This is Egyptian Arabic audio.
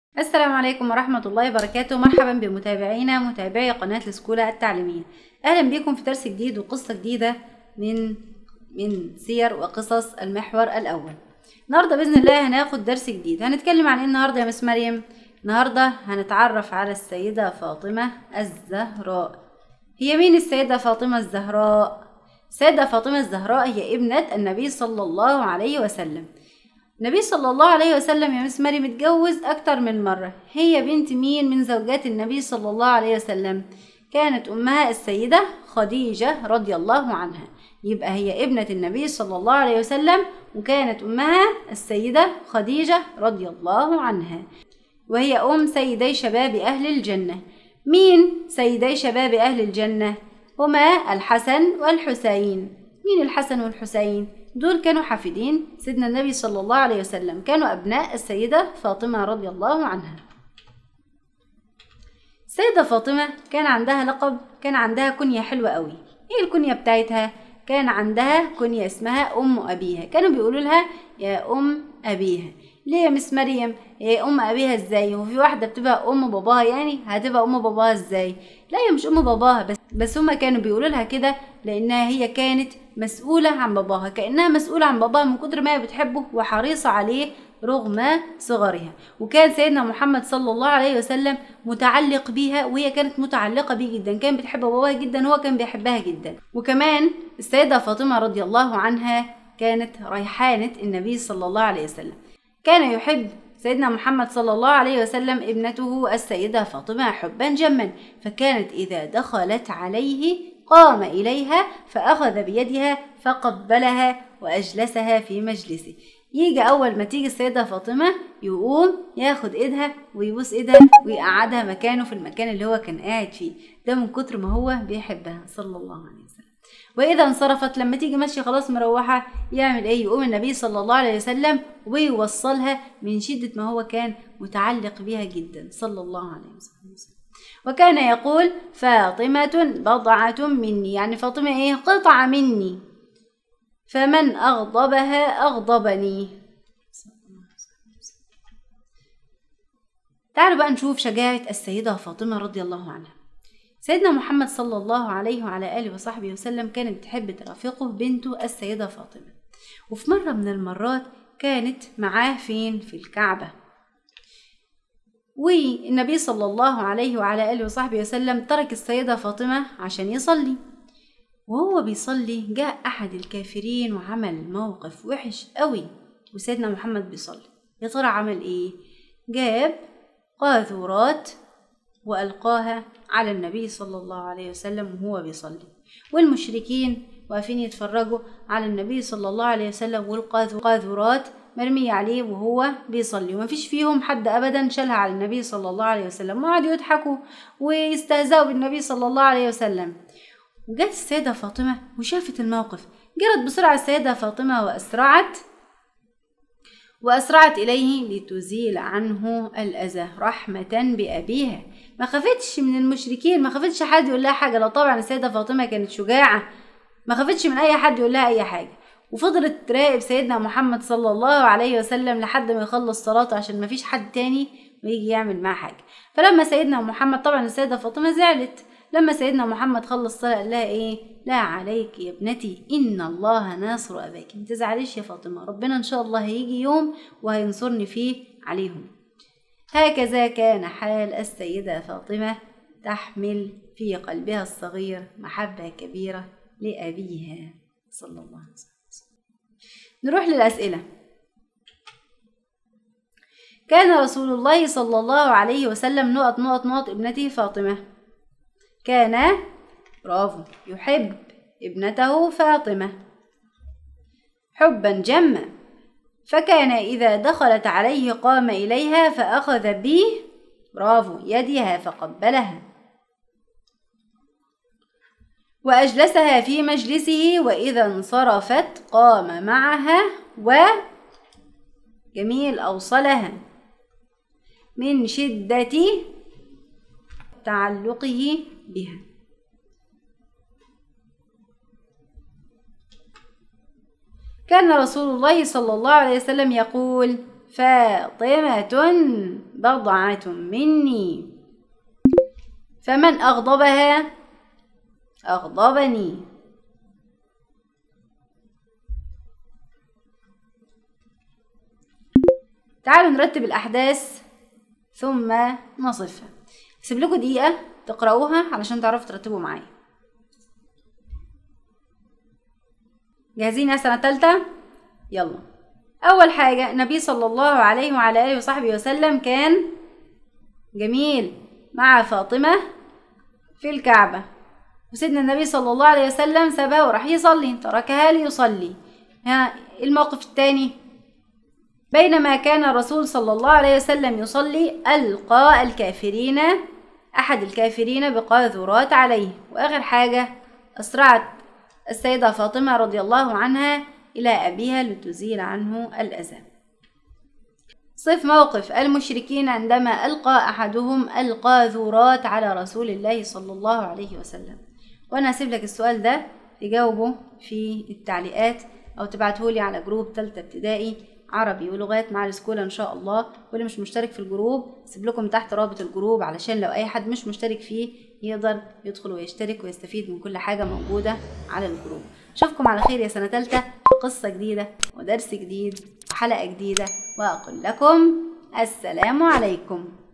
السلام عليكم ورحمة الله وبركاته مرحبا بمتابعينا متابعي قناة السكولة التعليمية أهلا بكم في درس جديد وقصة جديدة من من سير وقصص المحور الأول النهاردة بإذن الله هناخد درس جديد هنتكلم عن إيه النهاردة يا مس مريم النهاردة هنتعرف على السيدة فاطمة الزهراء هي مين السيدة فاطمة الزهراء؟ السيدة فاطمة الزهراء هي ابنة النبي صلى الله عليه وسلم النبي صلى الله عليه وسلم يا مس مريم اتجوز أكتر من مرة هي بنت مين من زوجات النبي صلى الله عليه وسلم كانت أمها السيدة خديجة رضي الله عنها يبقى هي ابنة النبي صلى الله عليه وسلم وكانت أمها السيدة خديجة رضي الله عنها وهي أم سيدي شباب أهل الجنة مين سيدي شباب أهل الجنة هما الحسن والحسين مين الحسن والحسين دول كانوا حافدين سيدنا النبي صلى الله عليه وسلم كانوا أبناء السيدة فاطمة رضي الله عنها السيدة فاطمة كان عندها لقب كان عندها كنية حلوة قوي ايه الكنية بتاعتها كان عندها كنية اسمها أم أبيها كانوا بيقولوا لها يا أم أبيها ليه يا مس مريم إيه ام ابيها ازاي هو في واحده بتبقى ام باباها يعني هتبقى ام باباها ازاي لا هي مش ام باباها بس بس هما كانوا بيقولوا لها كده لانها هي كانت مسؤوله عن باباها كانها مسؤوله عن باباها من كتر ما هي بتحبه وحريصه عليه رغم صغرها وكان سيدنا محمد صلى الله عليه وسلم متعلق بيها وهي كانت متعلقة بيه جدا كان بتحب باباها جدا هو كان بيحبها جدا وكمان السيدة فاطمة رضي الله عنها كانت ريحانة النبي صلى الله عليه وسلم كان يحب سيدنا محمد صلى الله عليه وسلم ابنته السيدة فاطمة حبا جما فكانت إذا دخلت عليه قام إليها فأخذ بيدها فقبلها وأجلسها في مجلسه يجي أول ما تيجي السيدة فاطمة يقوم ياخد إيدها ويبوس إيدها ويقعدها مكانه في المكان اللي هو كان قاعد فيه ده من كتر ما هو بيحبها صلى الله عليه وسلم واذا انصرفت لما تيجي ماشيه خلاص مروحه يعمل ايه يقوم النبي صلى الله عليه وسلم ويوصلها من شده ما هو كان متعلق بها جدا صلى الله عليه وسلم وكان يقول فاطمة بضعة مني يعني فاطمة ايه قطعة مني فمن أغضبها أغضبني تعالوا بقى نشوف شجاعة السيدة فاطمة رضي الله عنها سيدنا محمد صلى الله عليه وعلى آله وصحبه وسلم كانت بتحب ترافقه بنته السيدة فاطمة وفي مرة من المرات كانت معاه فين في الكعبة والنبي صلى الله عليه وعلى آله وصحبه وسلم ترك السيدة فاطمة عشان يصلي وهو بيصلي جاء أحد الكافرين وعمل موقف وحش قوي وسيدنا محمد بيصلي يا ترى عمل ايه جاب قاذورات وألقاها على النبي صلى الله عليه وسلم وهو بيصلي والمشركين واقفين يتفرجوا على النبي صلى الله عليه وسلم والقاذورات مرمية عليه وهو بيصلي ومفيش فيهم حد أبدا شالها على النبي صلى الله عليه وسلم وقعدوا يضحكوا ويستهزئوا بالنبي صلى الله عليه وسلم وجت السيدة فاطمة وشافت الموقف جرت بسرعة السيدة فاطمة وأسرعت وأسرعت إليه لتزيل عنه الأذى رحمة بأبيها ما خافتش من المشركين ما خافتش حد يقول لها حاجة لا طبعا السيدة فاطمة كانت شجاعة ما خافتش من أي حد يقول لها أي حاجة وفضلت تراقب سيدنا محمد صلى الله عليه وسلم لحد ما يخلص صلاته عشان ما فيش حد تاني ويجي يعمل معاه حاجة فلما سيدنا محمد طبعا السيدة فاطمة زعلت لما سيدنا محمد خلص صلاة قال لها ايه لا عليك يا ابنتي ان الله ناصر اباك ما تزعليش يا فاطمه ربنا ان شاء الله هيجي يوم وهينصرني فيه عليهم هكذا كان حال السيده فاطمه تحمل في قلبها الصغير محبه كبيره لابيها صلى الله عليه وسلم نروح للاسئله كان رسول الله صلى الله عليه وسلم نقط نقط نقط ابنته فاطمه كان برافو يحب ابنته فاطمة حبا جما فكان إذا دخلت عليه قام إليها فأخذ به برافو يدها فقبلها وأجلسها في مجلسه وإذا انصرفت قام معها و جميل أوصلها من شدة تعلقه بها كان رسول الله صلى الله عليه وسلم يقول فاطمة بضعة مني فمن أغضبها أغضبني تعالوا نرتب الأحداث ثم نصفها سيب لكم دقيقة تقرأوها علشان تعرفوا ترتبوا معايا جاهزين يا سنة تالتة؟ يلا أول حاجة النبي صلى الله عليه وعلى آله وصحبه وسلم كان جميل مع فاطمة في الكعبة وسيدنا النبي صلى الله عليه وسلم سابها وراح يصلي تركها ليصلي ها الموقف الثاني بينما كان الرسول صلى الله عليه وسلم يصلي ألقى الكافرين أحد الكافرين بقاذورات عليه وآخر حاجة أسرعت السيدة فاطمة رضي الله عنها إلى أبيها لتزيل عنه الأذى صف موقف المشركين عندما ألقى أحدهم القاذورات على رسول الله صلى الله عليه وسلم وأنا هسيب لك السؤال ده تجاوبه في التعليقات أو تبعتهولي على جروب تالتة ابتدائي عربي ولغات مع السكولة إن شاء الله واللي مش مشترك في الجروب سيب لكم تحت رابط الجروب علشان لو أي حد مش مشترك فيه يقدر يدخل ويشترك ويستفيد من كل حاجة موجودة على الجروب أشوفكم على خير يا سنة تالتة في قصة جديدة ودرس جديد وحلقة جديدة وأقول لكم السلام عليكم